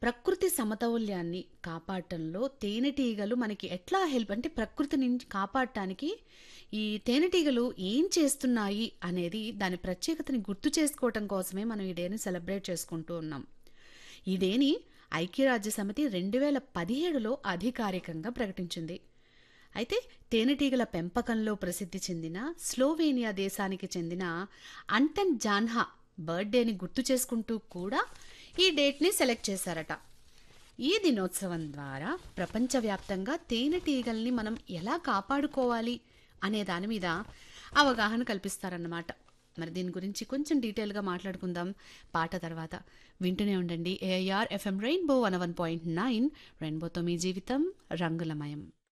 ప్రకృతి సమతౌల్యాన్ని కాపాడటంలో తేనెటీగలు మనకి ఎట్లా హెల్ప్ అంటే ప్రకృతి నుంచి కాపాడటానికి ఈ తేనెటీగలు ఏం చేస్తున్నాయి అనేది దాని ప్రత్యేకతని గుర్తు చేసుకోవటం కోసమే మనం ఈ డేని సెలబ్రేట్ చేసుకుంటూ ఉన్నాం ఈ డేని ఐక్యరాజ్య సమితి రెండు వేల పదిహేడులో అధికారికంగా ప్రకటించింది అయితే తేనెటీగల పెంపకంలో ప్రసిద్ధి చెందిన స్లోవేనియా దేశానికి చెందిన అంటన్ జాన్హా బర్త్డేని గుర్తు చేసుకుంటూ కూడా ఈ డేట్ని సెలెక్ట్ చేశారట ఈ దినోత్సవం ద్వారా ప్రపంచవ్యాప్తంగా తేనెటీగల్ని మనం ఎలా కాపాడుకోవాలి అనే దాని మీద అవగాహన కల్పిస్తారన్నమాట మరి దీని గురించి కొంచెం డీటెయిల్గా మాట్లాడుకుందాం పాట తర్వాత వింటూనే ఉండండి AIR FM Rainbow one one point nine రెయిన్బోతో మీ జీవితం రంగులమయం